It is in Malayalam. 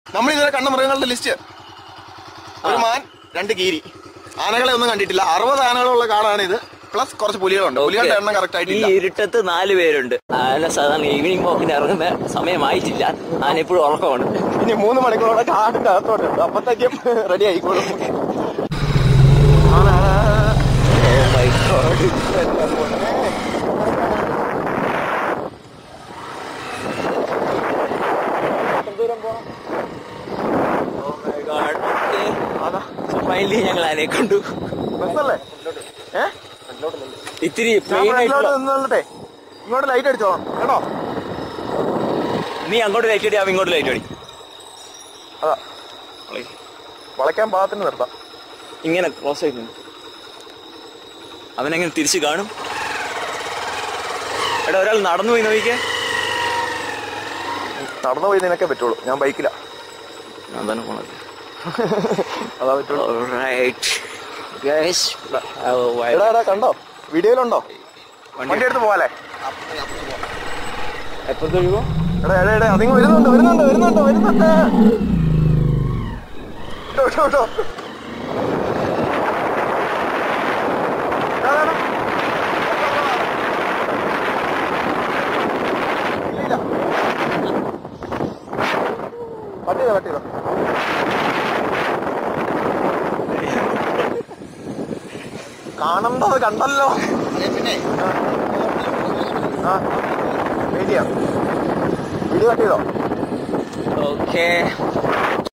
നമ്മൾ ഇതുവരെ കണ്ട മൃഗങ്ങളുടെ ലിസ്റ്റ് ഒരു മാൻ രണ്ട് കീരി ആനകളെ ഒന്നും കണ്ടിട്ടില്ല അറുപത് ആനകളുള്ള കാടാണ് ഇത് പ്ലസ് കുറച്ച് പുലികളുണ്ട് പുലികളുടെ എണ്ണം കറക്റ്റ് ഈ ആയിട്ടില്ല ഇരുട്ടത്ത് നാല് പേരുണ്ട് ആന സാധാരണ ഈവനിങ് വാക്കിന് ഇറങ്ങുന്ന സമയമായിട്ടില്ല ആന എപ്പോഴും ഉറക്കമാണ് ഇനി മൂന്ന് മണിക്കൂറോടെ കാടിന്റെ അകത്തോട്ടുണ്ട് അപ്പത്തേക്കും റെഡി ആയിക്കോളും Oh my God. Oh my God. Okay. So finally ഞങ്ങൾ ആനയെ കണ്ടു ബസ്സല്ലേ ഏ ഇത്തിരി ഞാൻ പ്ലെയിൻ ഫ്രണ്ടിലോട്ട് ആയിട്ടുള്ള നിന്നോട്ടെ ഇങ്ങോട്ട് ലൈറ്റ് അടിച്ചോളാം കേട്ടോ നീ അങ്ങോട്ട് ലൈറ്റ് അടി അവ ഇങ്ങോട്ട് ലൈറ്റ് അടി അതാ വളയ്ക്കാൻ പാകത്തിന് നിർത്താം ഇങ്ങനെ ക്രോസ് ആയിട്ട് അവനെങ്ങനെ തിരിച്ചു കാണും എടാ ഒരാൾ നടന്നു പോയി നോക്കിക്കേ നടന്നു പോയി നിനക്കേ പറ്റുള്ളൂ ഞാൻ ബൈക്കില അതാണ് പോണത് അതാ പറ്റുള്ളൂ Alright. Guys, uh, why- എടാ എടാ കണ്ടോ വീഡിയോയിലുണ്ടോ വണ്ടി വണ്ടി എടുത്ത് പോവാലേ എപ്പുറത്ത് ഒഴുകോ എടാ എടാ എടാ അതിങ്ങ് വരുന്നുണ്ട് വരുന്നുണ്ട് വരുന്നുണ്ട് വരുന്നുണ്ട് ഇട്ടോ, ഇട്ടോ, ഇട്ടോ. എടാ, എടാ, എടാ. ഇല്ല, ഇല്ല. കട്ട് ചെയ്തോ കട്ട് ചെയ്തോ കാണേണ്ടത് കണ്ടല്ലോ ആ വെയിറ്റ് ചെയ്യാം വീഡിയോ കട്ട് ചെയ്തോ Okay.